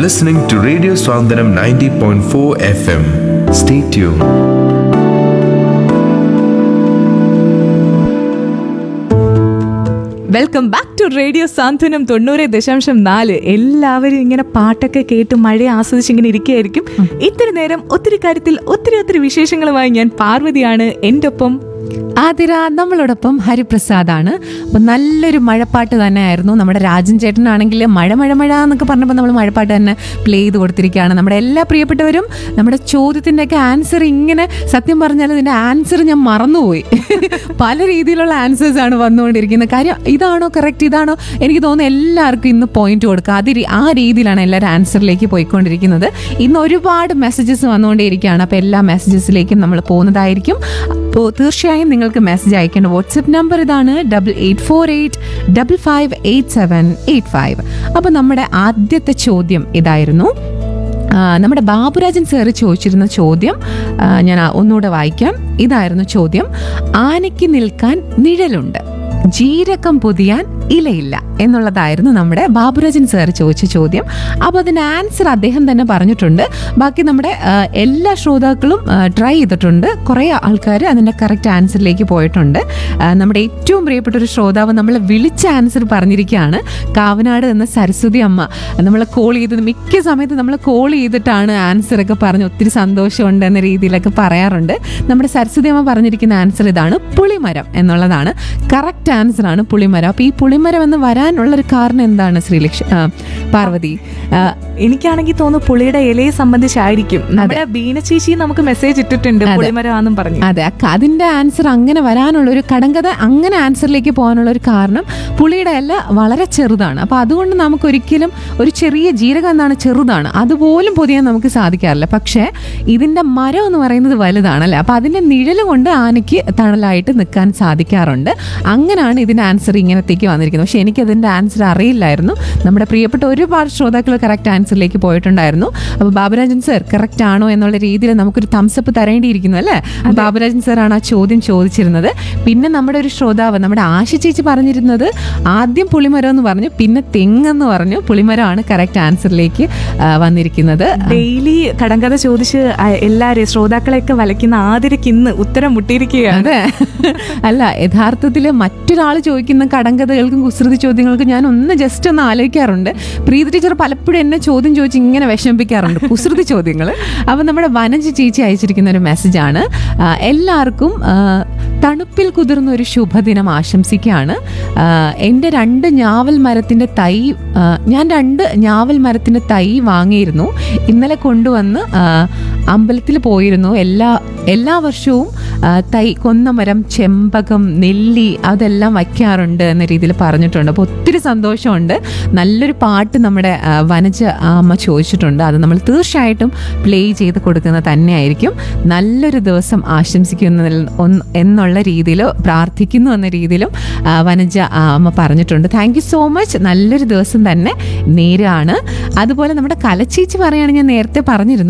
listening to Radio Swandanam 90.4 FM. Stay tuned. Welcome back to radio Santhwanam തൊണ്ണൂറ് ദശാംശം നാല് എല്ലാവരും ഇങ്ങനെ പാട്ടൊക്കെ കേട്ട് മഴ ആസ്വദിച്ച് ഇങ്ങനെ ഇരിക്കുകയായിരിക്കും ഇത്തിരി നേരം ഒത്തിരി കാര്യത്തിൽ ഒത്തിരി ഒത്തിരി വിശേഷങ്ങളുമായി ഞാൻ പാർവതിയാണ് എൻ്റെ ഒപ്പം ആതിര നമ്മളോടൊപ്പം ഹരിപ്രസാദാണ് അപ്പോൾ നല്ലൊരു മഴപ്പാട്ട് തന്നെയായിരുന്നു നമ്മുടെ രാജൻ ചേട്ടനാണെങ്കിൽ മഴ മഴ മഴ എന്നൊക്കെ പറഞ്ഞപ്പോൾ നമ്മൾ മഴപ്പാട്ട് തന്നെ പ്ലേ ചെയ്ത് കൊടുത്തിരിക്കുകയാണ് നമ്മുടെ എല്ലാ പ്രിയപ്പെട്ടവരും നമ്മുടെ ചോദ്യത്തിൻ്റെയൊക്കെ ആൻസർ ഇങ്ങനെ സത്യം പറഞ്ഞാൽ ഇതിൻ്റെ ആൻസർ ഞാൻ മറന്നുപോയി പല രീതിയിലുള്ള ആൻസേഴ്സ് ആണ് വന്നുകൊണ്ടിരിക്കുന്നത് കാര്യം ഇതാണോ കറക്റ്റ് ഇതാണോ എനിക്ക് തോന്നുന്നു എല്ലാവർക്കും ഇന്ന് പോയിന്റ് കൊടുക്കുക അത് രീ- ആ രീതിയിലാണ് എല്ലാവരും ആൻസറിലേക്ക് പോയിക്കൊണ്ടിരിക്കുന്നത് ഇന്ന് ഒരുപാട് മെസ്സേജസ് വന്നുകൊണ്ടേയിരിക്കുകയാണ് അപ്പോൾ എല്ലാ മെസ്സേജസിലേക്കും നമ്മൾ പോകുന്നതായിരിക്കും അപ്പോൾ തീർച്ചയായും നിങ്ങൾക്ക് മെസ്സേജ് അയക്കേണ്ട വാട്സപ്പ് നമ്പർ ഇതാണ് double eight four eight double five eight seven eight five അപ്പോൾ നമ്മുടെ ആദ്യത്തെ ചോദ്യം ഇതായിരുന്നു ആ, നമ്മുടെ ബാബുരാജൻ സാറ് ചോദിച്ചിരുന്ന ചോദ്യം ആ, ഞാൻ ആ ഒന്നുകൂടെ വായിക്കാം ഇതായിരുന്നു ചോദ്യം ആനയ്ക്ക് നിൽക്കാൻ നിഴലുണ്ട് ജീരകം പൊതിയാൻ ഇലയില്ല എന്നുള്ളതായിരുന്നു നമ്മുടെ ബാബുരാജൻ സാർ ചോദിച്ച ചോദ്യം അപ്പോൾ അതിന് ആൻസർ അദ്ദേഹം തന്നെ പറഞ്ഞിട്ടുണ്ട് ബാക്കി നമ്മുടെ ആ, എല്ലാ ശ്രോതാക്കളും ട്രൈ ചെയ്തിട്ടുണ്ട് കുറേ ആൾക്കാർ അതിൻ്റെ കറക്റ്റ് ആൻസറിലേക്ക് പോയിട്ടുണ്ട് ആ, നമ്മുടെ ഏറ്റവും പ്രിയപ്പെട്ട ഒരു ശ്രോതാവ് നമ്മൾ വിളിച്ച ആൻസർ പറഞ്ഞിരിക്കുകയാണ് കാവനാട് എന്ന സരസ്വതി അമ്മ നമ്മൾ കോൾ ചെയ്തത് മിക്ക സമയത്ത് നമ്മൾ കോൾ ചെയ്തിട്ടാണ് ആൻസർ ഒക്കെ പറഞ്ഞ് ഒത്തിരി സന്തോഷമുണ്ട് എന്ന രീതിയിലൊക്കെ പറയാറുണ്ട് നമ്മുടെ സരസ്വതി അമ്മ പറഞ്ഞിരിക്കുന്ന ആൻസർ ഇതാണ് പുളിമരം എന്നുള്ളതാണ് കറക്റ്റ് ആൻസർ ആണ് പുളിമരം അപ്പോൾ ഈ പുളിമരം എന്ന് വരാനുള്ള ഒരു കാരണം എന്താണ് ശ്രീലക്ഷ ആ, പാർവതി ആ, എനിക്കാണെങ്കിൽ തോന്നുന്നു പുളിയുടെ ഇലയെ സംബന്ധിച്ചായിരിക്കും നമ്മുടെ ബീന ചേച്ചി നമുക്ക് മെസ്സേജ് ഇട്ടിട്ടുണ്ട് പുളിമരമാണെന്നും പറഞ്ഞു അതെ ആ ക- അതിന്റെ ആൻസർ അങ്ങനെ വരാനുള്ള ഒരു കടങ്കഥ അങ്ങനെ ആൻസറിലേക്ക് പോകാനുള്ള ഒരു കാരണം പുളിയുടെ ഇല വളരെ ചെറുതാണ് അപ്പൊ അതുകൊണ്ട് നമുക്ക് ഒരിക്കലും ഒരു ചെറിയ ജീരകം എന്നാണ് ചെറുതാണ് അതുപോലും പൊതിയാൻ നമുക്ക് സാധിക്കാറില്ല പക്ഷേ ഇതിന്റെ മരം എന്ന് പറയുന്നത് വലുതാണ് അല്ലേ അപ്പൊ അതിന്റെ നിഴല് കൊണ്ട് ആനയ്ക്ക് തണലായിട്ട് നിൽക്കാൻ സാധിക്കാറുണ്ട് അങ്ങനെയാണ് ഇതിന്റെ ആൻസർ ഇങ്ങനത്തേക്ക് വന്നിരിക്കുന്നത് പക്ഷെ എനിക്ക് അതിന്റെ ആൻസർ അറിയില്ലായിരുന്നു നമ്മുടെ പ്രിയപ്പെട്ട ഒരുപാട് ശ്രോതാക്കൾ കറക്റ്റ് ആൻസറിലേക്ക് പോയിട്ടുണ്ടായിരുന്നു അപ്പോൾ ബാബുരാജൻ സർ കറക്റ്റ് ആണോ എന്നുള്ള രീതിയിൽ നമുക്കൊരു തംസപ്പ് തരേണ്ടിയിരിക്കുന്നു അല്ലേ ബാബുരാജൻ സർ ആണ് ആ ചോദ്യം ചോദിച്ചിരുന്നത് പിന്നെ നമ്മുടെ ഒരു ശ്രോതാവ് നമ്മുടെ ആശ ചേച്ചി പറഞ്ഞിരുന്നത് ആദ്യം പുളിമരം എന്ന് പറഞ്ഞു പിന്നെ തെങ്ങെന്ന് പറഞ്ഞു പുളിമരമാണ് കറക്റ്റ് ആൻസറിലേക്ക് ആ, വന്നിരിക്കുന്നത് ഡെയിലി കടങ്കഥ ചോദിച്ച് ആ, എല്ലാരെയും ശ്രോതാക്കളെയൊക്കെ വലയ്ക്കുന്ന ആതിരക്ക് ഇന്ന് ഉത്തരം മുട്ടിയിരിക്കുകയാണ് അതെ അല്ല യഥാർത്ഥത്തിൽ മറ്റൊരാൾ ചോദിക്കുന്ന കടങ്കഥകൾക്കും കുസൃതി ചോദ്യങ്ങൾക്കും ഞാൻ ഒന്ന് ജസ്റ്റ് ഒന്ന് ആലോചിക്കാറുണ്ട് പ്രീതി ടീച്ചർ പലപ്പോഴും എന്നെ ചോദ്യം ചോദിച്ച് ഇങ്ങനെ വിഷമിപ്പിക്കാറുണ്ട് കുസൃതി ചോദ്യങ്ങൾ അപ്പം നമ്മുടെ വനജ ചേച്ചി അയച്ചിരിക്കുന്ന ഒരു മെസ്സേജാണ് ആ, എല്ലാവർക്കും ആ, തണുപ്പിൽ കുതിർന്ന ഒരു ശുഭദിനം ആശംസിക്കുകയാണ് ആ, എൻ്റെ രണ്ട് ഞാവൽ മരത്തിൻ്റെ തൈ ആ, ഞാൻ രണ്ട് ഞാവൽ മരത്തിൻ്റെ തൈ വാങ്ങിയിരുന്നു ഇന്നലെ കൊണ്ടുവന്ന് ആ, അമ്പലത്തിൽ പോയിരുന്നു എല്ലാ എല്ലാ വർഷവും ആ, തൈ കൊന്നമരം ചെമ്പകം നെല്ലി അതെല്ലാം വയ്ക്കാറുണ്ട് എന്ന രീതിയിൽ പറഞ്ഞിട്ടുണ്ട് അപ്പോൾ ഒത്തിരി സന്തോഷമുണ്ട് നല്ലൊരു പാട്ട് നമ്മുടെ ആ, വനജ ആ അമ്മ ചോദിച്ചിട്ടുണ്ട് അത് നമ്മൾ തീർച്ചയായിട്ടും പ്ലേ ചെയ്ത് കൊടുക്കുന്നത് തന്നെയായിരിക്കും നല്ലൊരു ദിവസം ആശംസിക്കുന്നതിൽ ഒന്ന് എന്നുള്ള രീതിയിൽ പ്രാർത്ഥിക്കുന്നു എന്ന രീതിയിലും ആ, വനജ ആ അമ്മ പറഞ്ഞിട്ടുണ്ട് താങ്ക് യു സോ മച്ച് നല്ലൊരു ദിവസം തന്നെ നേരാണ് അതുപോലെ നമ്മുടെ കലച്ചേച്ചി പറയുകയാണെങ്കിൽ ഞാൻ നേരത്തെ പറഞ്ഞിരുന്നു